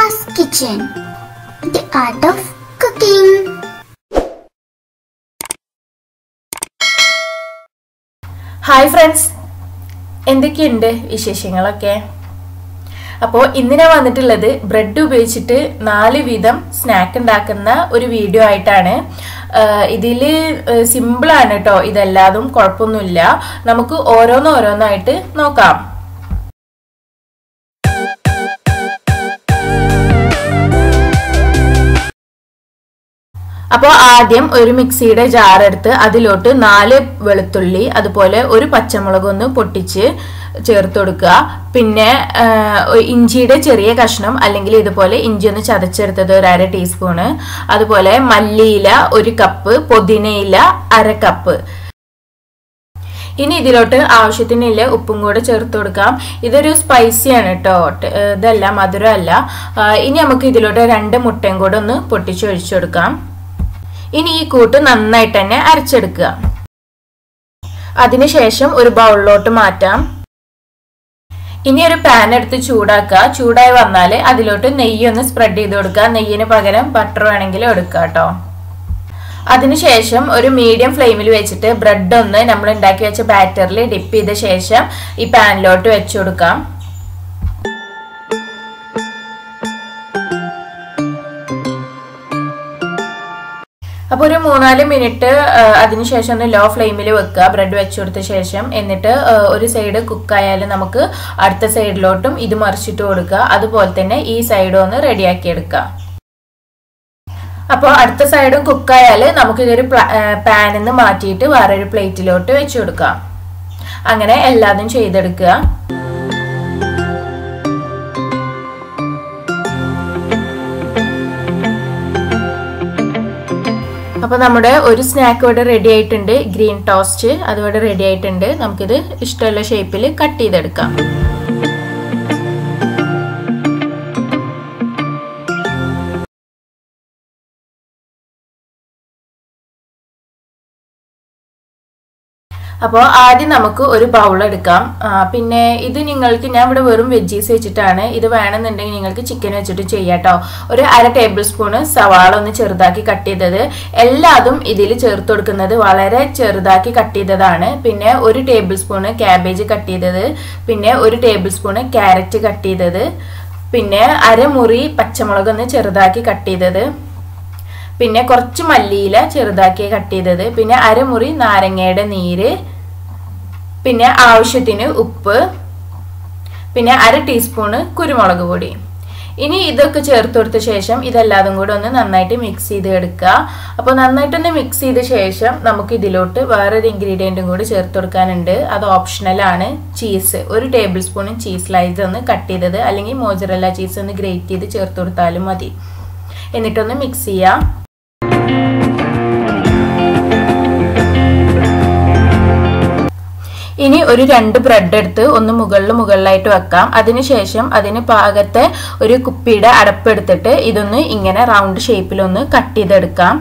A's Kitchen The Art of Cooking ഹായ് friends എന്തൊക്കെയുണ്ട് വിശേഷങ്ങളൊക്കെ അപ്പോൾ ഇന്ന് ഞാൻ വന്നിട്ടുള്ളത് ബ്രെഡ് ഉപയോഗിച്ചിട്ട് നാല് വിധം സ്നാക്ക് ഉണ്ടാക്കുന്ന ഒരു വീഡിയോ ആയിട്ടാണ് ഇതിൽ സിമ്പിളാണ് കേട്ടോ ഇതെല്ലാതും കുഴപ്പമൊന്നുമില്ല നമുക്ക് ഓരോന്നോരോന്നായിട്ട് നോക്കാം അപ്പോൾ ആദ്യം ഒരു മിക്സിയുടെ ജാർ എടുത്ത് അതിലോട്ട് നാല് വെളുത്തുള്ളി അതുപോലെ ഒരു പച്ചമുളക് ഒന്ന് പൊട്ടിച്ച് ചേർത്ത് കൊടുക്കുക പിന്നെ ആ, ഒരു ഇഞ്ചിയുടെ ചെറിയ കഷ്ണം അല്ലെങ്കിൽ ഇതുപോലെ ഇഞ്ചി ഒന്ന് ചതച്ചെടുത്തത് ഒരു അര ടീസ്പൂണ് അതുപോലെ മല്ലിയില ഒരു കപ്പ് പുതിനയില അര കപ്പ് ഇനി ഇതിലോട്ട് ആവശ്യത്തിനുള്ള ഉപ്പും കൂടെ ചേർത്ത് കൊടുക്കാം ഇതൊരു സ്പൈസിയാണ് കേട്ടോ ട്ട്- ഇതല്ല മധുരമല്ല ആ, ഇനി നമുക്ക് ഇതിലോട്ട് രണ്ട് മുട്ടയും കൂടെ ഒന്ന് പൊട്ടിച്ച് ഒഴിച്ചു കൊടുക്കാം ഇനി ഈ കൂട്ട് നന്നായിട്ട് തന്നെ അരച്ചെടുക്കുക അതിനുശേഷം ഒരു ബൗളിലോട്ട് മാറ്റാം ഇനി ഒരു പാൻ എടുത്ത് ചൂടാക്കുക ചൂടായി വന്നാൽ അതിലോട്ട് നെയ്യ് ഒന്ന് സ്പ്രെഡ് ചെയ്ത് കൊടുക്കുക നെയ്യിന് പകരം ബട്ടർ വേണമെങ്കിലും എടുക്കുക കേട്ടോ അതിനുശേഷം ഒരു മീഡിയം ഫ്ലെയിമിൽ വെച്ചിട്ട് ബ്രെഡ് ഒന്ന് നമ്മൾ ഉണ്ടാക്കി വെച്ച ബാറ്ററിൽ ഡിപ്പ് ചെയ്ത ശേഷം ഈ പാനിലോട്ട് വെച്ചു കൊടുക്കാം അപ്പോൾ ഒരു മൂന്നാല് മിനിറ്റ് അതിനുശേഷം ഒന്ന് ലോ ഫ്ലെയിമിൽ വെക്കുക ബ്രെഡ് വെച്ച് കൊടുത്ത ശേഷം എന്നിട്ട് ആ, ഒരു സൈഡ് കുക്കായാലും നമുക്ക് അടുത്ത സൈഡിലോട്ടും ഇത് മറിച്ചിട്ട് കൊടുക്കുക അതുപോലെ തന്നെ ഈ സൈഡും ഒന്ന് റെഡിയാക്കി എടുക്കുക അപ്പോൾ അടുത്ത സൈഡും കുക്കായാൽ നമുക്കിതൊരു പാനിൽ നിന്ന് മാറ്റിയിട്ട് വേറൊരു പ്ലേറ്റിലോട്ട് വെച്ച് കൊടുക്കാം അങ്ങനെ എല്ലാതും ചെയ്തെടുക്കുക അപ്പോൾ നമ്മുടെ ഒരു സ്നാക്ക് ഇവിടെ റെഡി ആയിട്ടുണ്ട് ഗ്രീൻ ടോസ്റ്റ് അതിവിടെ റെഡി ആയിട്ടുണ്ട് നമുക്കിത് ഇഷ്ടമുള്ള ഷേപ്പിൽ കട്ട് ചെയ്തെടുക്കാം അപ്പോൾ ആദ്യം നമുക്ക് ഒരു ബൗൾ എടുക്കാം ആ, പിന്നെ ഇത് നിങ്ങൾക്ക് ഞാൻ ഇവിടെ വെറും വെജീസ് വെച്ചിട്ടാണ് ഇത് വേണമെന്നുണ്ടെങ്കിൽ നിങ്ങൾക്ക് ചിക്കൻ വെച്ചിട്ട് ചെയ്യാം കേട്ടോ ഒരു അര ടേബിൾ സ്പൂണ് സവാള ഒന്ന് ചെറുതാക്കി കട്ട് ചെയ്തത് എല്ലാതും ഇതിൽ ചേർത്ത് കൊടുക്കുന്നത് വളരെ ചെറുതാക്കി കട്ട് ചെയ്തതാണ് പിന്നെ ഒരു ടേബിൾ സ്പൂണ് ക്യാബേജ് കട്ട് ചെയ്തത് പിന്നെ ഒരു ടേബിൾ സ്പൂണ് ക്യാരറ്റ് കട്ട് ചെയ്തത് പിന്നെ അരമുറി പച്ചമുളക് ഒന്ന് ചെറുതാക്കി കട്ട് ചെയ്തത് പിന്നെ കുറച്ച് മല്ലിയില ചെറുതാക്കി കട്ട് ചെയ്തത് പിന്നെ അരമുറി നാരങ്ങയുടെ നീര് പിന്നെ ആവശ്യത്തിന് ഉപ്പ് പിന്നെ അര ടീസ്പൂണ് കുരുമുളക് പൊടി ഇനി ഇതൊക്കെ ചേർത്ത് കൊടുത്ത ശേഷം ഇതെല്ലാതും കൂടെ ഒന്ന് നന്നായിട്ട് മിക്സ് ചെയ്ത് എടുക്കുക അപ്പോൾ നന്നായിട്ടൊന്ന് മിക്സ് ചെയ്ത ശേഷം നമുക്ക് ഇതിലോട്ട് വേറൊരു ഇൻഗ്രീഡിയൻറ്റും കൂടി ചേർത്ത് കൊടുക്കാനുണ്ട് അത് ഓപ്ഷണലാണ് ചീസ് ഒരു ടേബിൾ സ്പൂൺ ചീസ് സ്ലൈസ് ഒന്ന് കട്ട് ചെയ്തത് അല്ലെങ്കിൽ മോജറല്ല ചീസ് ഒന്ന് ഗ്രേറ്റ് ചെയ്ത് ചേർത്ത് കൊടുത്താലും മതി എന്നിട്ടൊന്ന് മിക്സ് ചെയ്യാം ഇനി ഒരു രണ്ട് ബ്രെഡ് എടുത്ത് ഒന്ന് മുകളിൽ മുകളിലായിട്ട് വെക്കാം അതിനുശേഷം അതിന് പാകത്തെ ഒരു കുപ്പിയുടെ അടപ്പെടുത്തിട്ട് ഇതൊന്ന് ഇങ്ങനെ റൗണ്ട് ഷേപ്പിലൊന്ന് കട്ട് ചെയ്തെടുക്കാം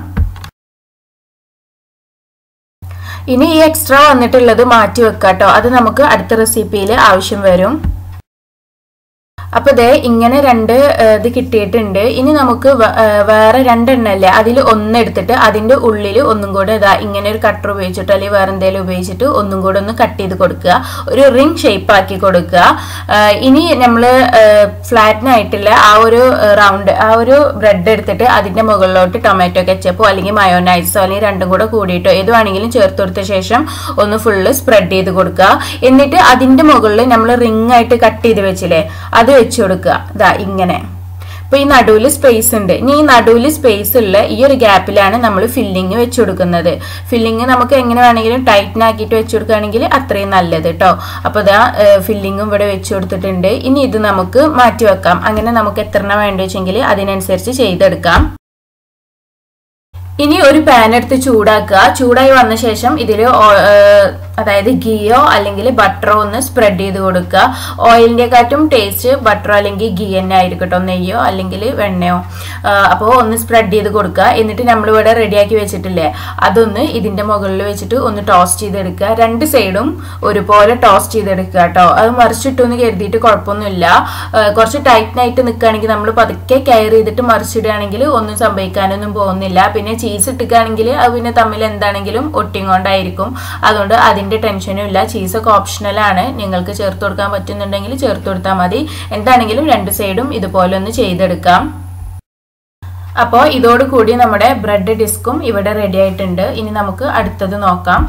ഇനി ഈ എക്സ്ട്രാ വന്നിട്ടുള്ളത് മാറ്റി വെക്കാം കേട്ടോ അത് നമുക്ക് അടുത്ത റെസിപ്പിയിൽ ആവശ്യം വരും അപ്പൊ ദേ ഇങ്ങനെ രണ്ട് ഏഹ്, ഇത് കിട്ടിയിട്ടുണ്ട് ഇനി നമുക്ക് വ- ഏഹ്, വേറെ രണ്ടെണ്ണല്ലേ അതിൽ ഒന്ന് എടുത്തിട്ട് അതിന്റെ ഉള്ളിൽ ഒന്നും കൂടെ ഇതാ ഇങ്ങനെ ഒരു കട്ടർ ഉപയോഗിച്ചിട്ട് അല്ലെങ്കിൽ വേറെ എന്തെങ്കിലും ഉപയോഗിച്ചിട്ട് ഒന്നും കൂടെ ഒന്ന് കട്ട് ചെയ്ത് കൊടുക്കുക ഒരു റിംഗ് ഷേപ്പ് ആക്കി കൊടുക്കുക ഏഹ്, ഇനി നമ്മൾ ഫ്ലാറ്റിനായിട്ടുള്ള ആ ഒരു റൗണ്ട് ആ ഒരു ബ്രെഡ് എടുത്തിട്ട് അതിന്റെ മുകളിലോട്ട് ടൊമാറ്റോ കെച്ചപ്പോ അല്ലെങ്കിൽ മയോനൈസോ അല്ലെങ്കിൽ രണ്ടും കൂടെ കൂടിയിട്ടോ ഏത് വേണമെങ്കിലും ചേർത്ത് കൊടുത്ത ശേഷം ഒന്ന് ഫുള്ള് സ്പ്രെഡ് ചെയ്ത് കൊടുക്കുക എന്നിട്ട് അതിന്റെ മുകളിൽ നമ്മൾ റിംഗ് ആയിട്ട് കട്ട് ചെയ്ത് വെച്ചില്ലേ അത് വെച്ച് കൊടുക്കുക ഇതാ ഇങ്ങനെ ഇപ്പൊ ഈ നടുവിൽ സ്പേസ് ഉണ്ട് ഇനി ഈ നടുവിൽ സ്പേസ് ഉള്ള ഈ ഒരു ഗ്യാപ്പിലാണ് നമ്മൾ ഫില്ലിങ് വെച്ച് കൊടുക്കുന്നത് ഫില്ലിങ് നമുക്ക് എങ്ങനെ വേണമെങ്കിലും ടൈറ്റൻ ആക്കിയിട്ട് വെച്ച് കൊടുക്കുകയാണെങ്കിൽ അത്രയും നല്ലത് കേട്ടോ അപ്പോൾ ഇതാ ഫില്ലിങ്ങും ഇവിടെ വെച്ച് കൊടുത്തിട്ടുണ്ട് ഇനി ഇത് നമുക്ക് മാറ്റി വെക്കാം അങ്ങനെ നമുക്ക് എത്ര എണ്ണം വേണ്ടി വെച്ചെങ്കിൽ അതിനനുസരിച്ച് ചെയ്തെടുക്കാം ഇനി ഒരു പാൻ എടുത്ത് ചൂടാക്കുക ചൂടായി വന്ന ശേഷം ഇതിൽ അതായത് ഗീയോ അല്ലെങ്കിൽ ബട്ടറോ ഒന്ന് സ്പ്രെഡ് ചെയ്ത് കൊടുക്കുക ഓയിലിൻ്റെക്കാട്ടും ടേസ്റ്റ് ബട്ടറോ അല്ലെങ്കിൽ ഗീ തന്നെ ആയിരിക്കും കേട്ടോ നെയ്യോ അല്ലെങ്കിൽ വെണ്ണയോ അപ്പോൾ ഒന്ന് സ്പ്രെഡ് ചെയ്ത് കൊടുക്കുക എന്നിട്ട് നമ്മളിവിടെ റെഡിയാക്കി വെച്ചിട്ടില്ലേ അതൊന്ന് ഇതിൻ്റെ മുകളിൽ വെച്ചിട്ട് ഒന്ന് ടോസ്റ്റ് ചെയ്തെടുക്കുക രണ്ട് സൈഡും ഒരുപോലെ ടോസ്റ്റ് ചെയ്തെടുക്കുക കേട്ടോ അത് മറിച്ചിട്ടു എന്ന് കരുതിയിട്ട് കുഴപ്പമൊന്നുമില്ല ആ, കുറച്ച് ടൈറ്റിനായിട്ട് നിൽക്കുകയാണെങ്കിൽ നമ്മൾ പതുക്കെ കെയർ ചെയ്തിട്ട് മറിച്ചിടുകയാണെങ്കിൽ ഒന്നും സംഭവിക്കാനൊന്നും പോകുന്നില്ല പിന്നെ ചീസ് ഇട്ടുകയാണെങ്കിൽ അത് പിന്നെ തമ്മിൽ എന്താണെങ്കിലും ഒട്ടിങ്ങോണ്ടായിരിക്കും അതുകൊണ്ട് അതിൻ്റെ ടെൻഷനും ഇല്ല ചീസൊക്കെ ഓപ്ഷണലാണ് നിങ്ങൾക്ക് ചേർത്ത് കൊടുക്കാൻ പറ്റുന്നുണ്ടെങ്കിൽ ചേർത്ത് കൊടുത്താൽ മതി എന്താണെങ്കിലും രണ്ട് സൈഡും ഇതുപോലെ ഒന്ന് ചെയ്തെടുക്കാം അപ്പോൾ ഇതോടുകൂടി നമ്മുടെ ബ്രെഡ് ഡിസ്കും ഇവിടെ റെഡി ആയിട്ടുണ്ട് ഇനി നമുക്ക് അടുത്തത് നോക്കാം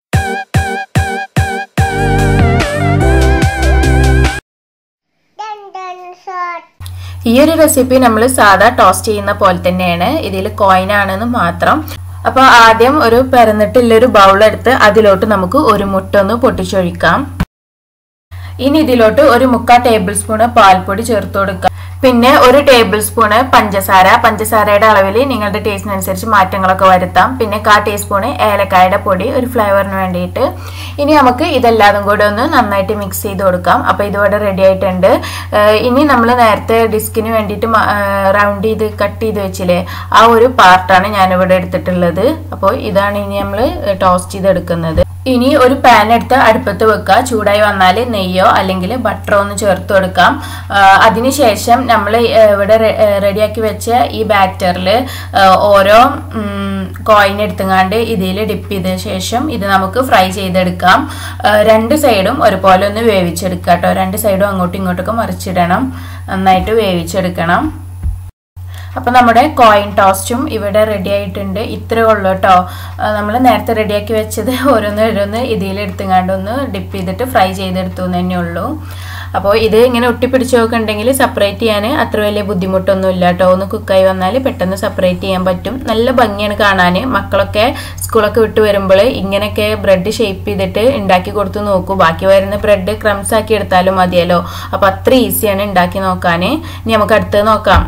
Dun dun shot. ഈ ഒരു റെസിപ്പി നമ്മൾ സാധാ ടോസ്റ്റ് ചെയ്യുന്ന പോലെ തന്നെയാണ് ഇതിൽ കോയിൻ ആണെന്ന് മാത്രം അപ്പോൾ ആദ്യം ഒരു പരന്നിട്ടുള്ളൊരു ബൗൾ എടുത്ത് അതിലോട്ട് നമുക്ക് ഒരു മുട്ട ഒന്ന് പൊട്ടിച്ചൊഴിക്കാം ഇനി ഇതിലോട്ട് ഒരു മുക്കാൽ ടേബിൾ സ്പൂണ് പാൽപ്പൊടി ചേർത്ത് കൊടുക്കാം പിന്നെ ഒരു ടേബിൾ സ്പൂണ് പഞ്ചസാര പഞ്ചസാരയുടെ അളവിൽ നിങ്ങളുടെ ടേസ്റ്റിനനുസരിച്ച് മാറ്റങ്ങളൊക്കെ വരുത്താം പിന്നെ കാ ടീസ്പൂണ് ഏലക്കായുടെ പൊടി ഒരു ഫ്ലേവറിന് വേണ്ടിയിട്ട് ഇനി നമുക്ക് ഇതെല്ലാതും കൂടെ ഒന്ന് നന്നായിട്ട് മിക്സ് ചെയ്ത് കൊടുക്കാം അപ്പോൾ ഇതിവിടെ റെഡി ആയിട്ടുണ്ട് ഏഹ് ഇനി നമ്മൾ നേരത്തെ ഡിസ്കിന് വേണ്ടിയിട്ട് റൗണ്ട് ചെയ്ത് കട്ട് ചെയ്ത് വെച്ചില്ലേ ആ ഒരു പാർട്ടാണ് ഞാനിവിടെ എടുത്തിട്ടുള്ളത് അപ്പോൾ ഇതാണ് ഇനി നമ്മൾ ടോസ്റ്റ് ചെയ്തെടുക്കുന്നത് ഇനി ഒരു പാൻ എടുത്ത് അടുപ്പത്ത് വെക്കുക ചൂടായി വന്നാൽ നെയ്യോ അല്ലെങ്കിൽ ബട്ടറോ ഒന്ന് ചേർത്ത് കൊടുക്കാം ആ, അതിനുശേഷം നമ്മൾ ഇവിടെ റെഡിയാക്കി വെച്ച ഈ ബാറ്ററിൽ ഓരോ കോയിൻ എടുത്തുങ്ങാണ്ട് ഇതിൽ ഡിപ്പ് ചെയ്ത ശേഷം ഇത് നമുക്ക് ഫ്രൈ ചെയ്തെടുക്കാം ആ, രണ്ട് സൈഡും ഒരുപോലെ ഒന്ന് വേവിച്ചെടുക്കുക കേട്ടോ രണ്ട് സൈഡും അങ്ങോട്ടും ഇങ്ങോട്ടൊക്കെ മറിച്ചിടണം നന്നായിട്ട് വേവിച്ചെടുക്കണം അപ്പോൾ നമ്മുടെ കോയിൻ ടോസ്റ്റും ഇവിടെ റെഡി ആയിട്ടുണ്ട് ഇത്രേ ഉള്ളൂ കേട്ടോ നമ്മൾ നേരത്തെ റെഡിയാക്കി വെച്ചത് ഓരോന്ന് ഓരോന്ന് ഇതിൽ എടുത്തുങ്ങാണ്ട് ഒന്ന് ഡിപ്പ് ചെയ്തിട്ട് ഫ്രൈ ചെയ്തെടുത്തു എന്ന് തന്നെ ഉള്ളൂ അപ്പോൾ ഇത് ഇങ്ങനെ ഒട്ടിപ്പിടിച്ചൊക്കെ ഉണ്ടെങ്കിൽ സെപ്പറേറ്റ് ചെയ്യാൻ അത്ര വലിയ ബുദ്ധിമുട്ടൊന്നും ഇല്ല കേട്ടോ ഒന്ന് കുക്കായി വന്നാൽ പെട്ടെന്ന് സെപ്പറേറ്റ് ചെയ്യാൻ പറ്റും നല്ല ഭംഗിയാണ് കാണാൻ മക്കളൊക്കെ സ്കൂളൊക്കെ വിട്ട് വരുമ്പോൾ ഇങ്ങനെയൊക്കെ ബ്രെഡ് ഷേപ്പ് ചെയ്തിട്ട് ഉണ്ടാക്കി കൊടുത്ത് നോക്കൂ ബാക്കി വരുന്ന ബ്രെഡ് ക്രംസ് ആക്കി എടുത്താലും മതിയല്ലോ അപ്പോൾ അത്ര ഈസിയാണ് ഉണ്ടാക്കി നോക്കാൻ ഇനി നമുക്ക് അടുത്തത് നോക്കാം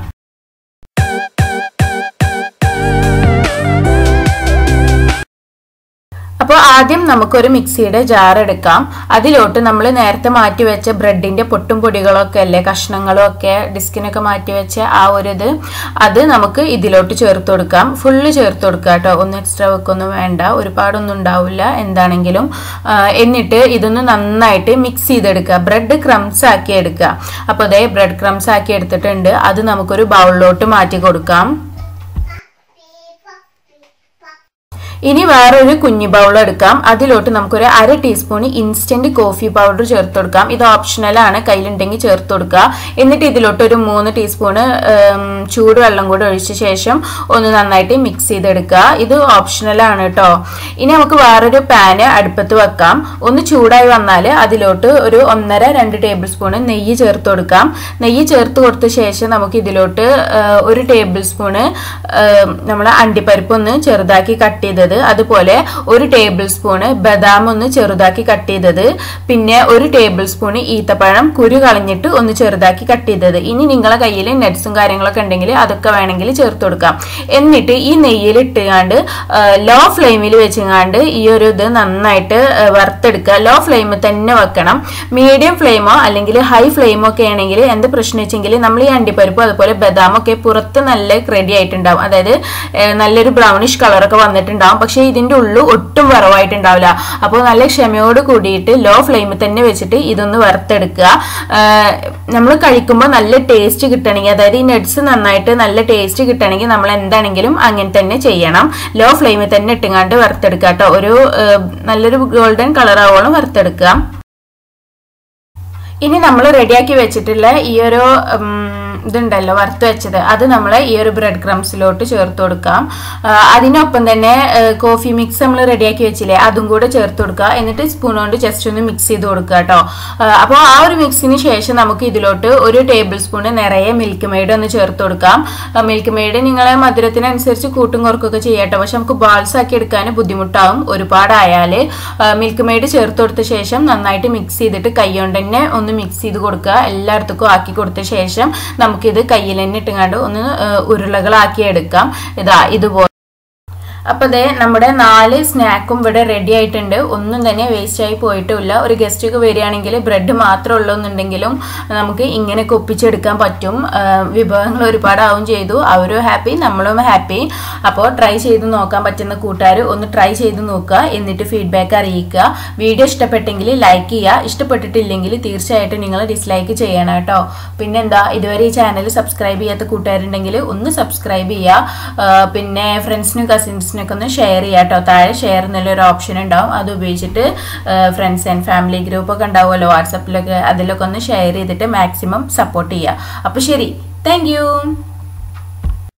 അപ്പോൾ ആദ്യം നമുക്കൊരു മിക്സിയുടെ ജാർ എടുക്കാം അതിലോട്ട് നമ്മൾ നേരത്തെ മാറ്റി വെച്ച ബ്രെഡിന്റെ പൊട്ടും പൊടികളൊക്കെ അല്ലേ കഷ്ണങ്ങളും ഒക്കെ ഡിസ്കിനൊക്കെ മാറ്റി വെച്ച ആ ഒരു ഇത് അത് നമുക്ക് ഇതിലോട്ട് ചേർത്ത് കൊടുക്കാം ഫുള്ള് ചേർത്ത് കൊടുക്കുക കേട്ടോ ഒന്നും എക്സ്ട്രാ വെക്കൊന്നും വേണ്ട ഒരുപാടൊന്നും ഉണ്ടാവില്ല എന്താണെങ്കിലും ആ, എന്നിട്ട് ഇതൊന്ന് നന്നായിട്ട് മിക്സ് ചെയ്തെടുക്കുക ബ്രെഡ് ക്രംസ് ആക്കി എടുക്കുക അപ്പോൾ അതേ ബ്രെഡ് ക്രംസ് ആക്കി എടുത്തിട്ടുണ്ട് അത് നമുക്കൊരു ബൗളിലോട്ട് മാറ്റി കൊടുക്കാം ഇനി വേറൊരു കുഞ്ഞു ബൗൾ എടുക്കാം അതിലോട്ട് നമുക്കൊരു അര ടീസ്പൂൺ ഇൻസ്റ്റന്റ് കോഫി പൗഡർ ചേർത്ത് കൊടുക്കാം ഇത് ഓപ്ഷണലാണ് കയ്യിലുണ്ടെങ്കിൽ ചേർത്ത് കൊടുക്കുക എന്നിട്ട് ഇതിലോട്ട് ഒരു മൂന്ന് ടീസ്പൂണ് ചൂടുവെള്ളം കൂടെ ഒഴിച്ച ശേഷം ഒന്ന് നന്നായിട്ട് മിക്സ് ചെയ്തെടുക്കുക ഇത് ഓപ്ഷണലാണ് കേട്ടോ ഇനി നമുക്ക് വേറൊരു പാന് അടുപ്പത്ത് വെക്കാം ഒന്ന് ചൂടായി വന്നാൽ അതിലോട്ട് ഒരു ഒന്നര രണ്ട് ടേബിൾ സ്പൂണ് നെയ്യ് ചേർത്ത് കൊടുക്കാം നെയ്യ് ചേർത്ത് കൊടുത്ത ശേഷം നമുക്ക് ഇതിലോട്ട് ആ, ഒരു ടേബിൾ സ്പൂണ് നമ്മൾ അണ്ടിപ്പരിപ്പ് ഒന്ന് ചെറുതാക്കി കട്ട് ചെയ്തത് അതുപോലെ ഒരു ടേബിൾ സ്പൂണ് ബദാം ഒന്ന് ചെറുതാക്കി കട്ട് ചെയ്തത് പിന്നെ ഒരു ടേബിൾ സ്പൂണ് ഈത്തപ്പഴം കുരു കളഞ്ഞിട്ട് ഒന്ന് ചെറുതാക്കി കട്ട് ചെയ്തത് ഇനി നിങ്ങളെ കയ്യിൽ നട്ട്സും കാര്യങ്ങളൊക്കെ ഉണ്ടെങ്കിൽ അതൊക്കെ വേണമെങ്കിൽ ചേർത്ത് കൊടുക്കാം എന്നിട്ട് ഈ നെയ്യിൽ ഇട്ടുകാണ്ട് ലോ ഫ്ലെയിമിൽ വെച്ചുകാണ്ട് ഈ ഒരു ഇത് നന്നായിട്ട് ആ, വറുത്തെടുക്കുക ലോ ഫ്ലെയിമിൽ തന്നെ വെക്കണം മീഡിയം ഫ്ലെയിമോ അല്ലെങ്കിൽ ഹൈ ഫ്ലെയിമോ ഒക്കെ ആണെങ്കിൽ എന്ത് പ്രശ്നം വെച്ചെങ്കിൽ നമ്മൾ ഈ അണ്ടിപ്പരിപ്പും അതുപോലെ ബദാമൊക്കെ പുറത്ത് നല്ല റെഡി ആയിട്ടുണ്ടാവും അതായത് ഏ, നല്ലൊരു ബ്രൗണിഷ് കളറൊക്കെ വന്നിട്ടുണ്ടാവും പക്ഷേ ഇതിന്റെ ഉള്ളിൽ ഒട്ടും വറവായിട്ടുണ്ടാവില്ല അപ്പോൾ നല്ല ക്ഷമയോട് കൂടിയിട്ട് ലോ ഫ്ലെയിമിൽ തന്നെ വെച്ചിട്ട് ഇതൊന്ന് വറുത്തെടുക്കുക നമ്മൾ കഴിക്കുമ്പോൾ നല്ല ടേസ്റ്റ് കിട്ടണമെങ്കിൽ അതായത് ഈ നട്ട്സ് നന്നായിട്ട് നല്ല ടേസ്റ്റ് കിട്ടണമെങ്കിൽ നമ്മൾ എന്താണെങ്കിലും അങ്ങനെ തന്നെ ചെയ്യണം ലോ ഫ്ലെയിമിൽ തന്നെ ഇട്ടുങ്ങാണ്ട് വറുത്തെടുക്കുക കേട്ടോ ഒരു ഏ, നല്ലൊരു ഗോൾഡൻ കളർ ആവോളം വറുത്തെടുക്കുക ഇനി നമ്മൾ റെഡിയാക്കി വെച്ചിട്ടുള്ള ഈ ഒരു ഉം, ഇതുണ്ടല്ലോ വറുത്ത് വെച്ചത് അത് നമ്മൾ ഈ ഒരു ബ്രെഡ് ക്രംസിലോട്ട് ചേർത്ത് കൊടുക്കാം ആ, അതിനൊപ്പം തന്നെ ആ, കോഫി മിക്സ് നമ്മൾ റെഡിയാക്കി വെച്ചില്ലേ അതും കൂടെ ചേർത്ത് കൊടുക്കുക എന്നിട്ട് സ്പൂൺ കൊണ്ട് ജസ്റ്റ് ഒന്ന് മിക്സ് ചെയ്ത് കൊടുക്കുക കേട്ടോ അപ്പോൾ ആ ഒരു മിക്സിന് ശേഷം നമുക്ക് ഇതിലോട്ട് ഒരു ടേബിൾ സ്പൂണ് നിറയെ മിൽക്ക് മെയ്ഡ് ഒന്ന് ചേർത്ത് കൊടുക്കാം മിൽക്ക് മെയ്ഡ് നിങ്ങളെ മധുരത്തിനനുസരിച്ച് കൂട്ടും കുറക്കൊക്കെ ചെയ്യട്ടോ പക്ഷെ നമുക്ക് ബാൾസ് ആക്കി എടുക്കാൻ ബുദ്ധിമുട്ടാവും ഒരുപാടായാൽ മിൽക്ക് മെയ്ഡ് ചേർത്ത് കൊടുത്ത ശേഷം നന്നായിട്ട് മിക്സ് ചെയ്തിട്ട് കൈ കൊണ്ട് തന്നെ ഒന്ന് മിക്സ് ചെയ്ത് കൊടുക്കുക എല്ലായിടത്തേക്കും ആക്കി കൊടുത്ത ശേഷം നമുക്കിത് കയ്യിൽ തന്നെ ഇട്ടുങ്ങാണ്ട് ഒന്ന് ആ, ഉരുളകളാക്കി എടുക്കാം ഇതാ ഇതുപോലെ അപ്പോൾ ദേ നമ്മുടെ നാല് സ്നാക്കും ഇവിടെ റെഡി ആയിട്ടുണ്ട് ഒന്നും തന്നെ വേസ്റ്റ് ആയി പോയിട്ടുമില്ല ഒരു ഗസ്റ്റ് ഒക്കെ വരികയാണെങ്കിൽ ബ്രെഡ് മാത്രമേ ഉള്ളൂ എന്നുണ്ടെങ്കിലും നമുക്ക് ഇങ്ങനെയൊക്കെ ഒപ്പിച്ചെടുക്കാൻ പറ്റും ആ, വിഭവങ്ങൾ ഒരുപാടാവും ചെയ്തു അവരും ഹാപ്പി നമ്മളും ഹാപ്പി അപ്പോൾ ട്രൈ ചെയ്ത് നോക്കാൻ പറ്റുന്ന കൂട്ടുകാർ ഒന്ന് ട്രൈ ചെയ്ത് നോക്കുക എന്നിട്ട് ഫീഡ്ബാക്ക് അറിയിക്കുക വീഡിയോ ഇഷ്ടപ്പെട്ടെങ്കിൽ ലൈക്ക് ചെയ്യുക ഇഷ്ടപ്പെട്ടിട്ടില്ലെങ്കിൽ തീർച്ചയായിട്ടും നിങ്ങൾ ഡിസ്ലൈക്ക് ചെയ്യണം കേട്ടോ പിന്നെന്താ ഇതുവരെ ഈ ചാനൽ സബ്സ്ക്രൈബ് ചെയ്യാത്ത കൂട്ടുകാരുണ്ടെങ്കിൽ ഒന്ന് സബ്സ്ക്രൈബ് ചെയ്യുക ആ, പിന്നെ ഫ്രണ്ട്സിനും കസിൻസിനൊക്കെ ഒന്ന് ഷെയർ ചെയ്യുക കേട്ടോ താഴെ ഷെയർ എന്നുള്ളൊരു ഓപ്ഷൻ ഉണ്ടാവും അത് ഉപയോഗിച്ചിട്ട് ഫ്രണ്ട്സ് ആൻഡ് ഫാമിലി ഗ്രൂപ്പൊക്കെ ഉണ്ടാവുമല്ലോ വാട്സപ്പിലൊക്കെ അതിലൊക്കെ ഒന്ന് ഷെയർ ചെയ്തിട്ട് മാക്സിമം സപ്പോർട്ട് ചെയ്യുക അപ്പോൾ ശരി താങ്ക്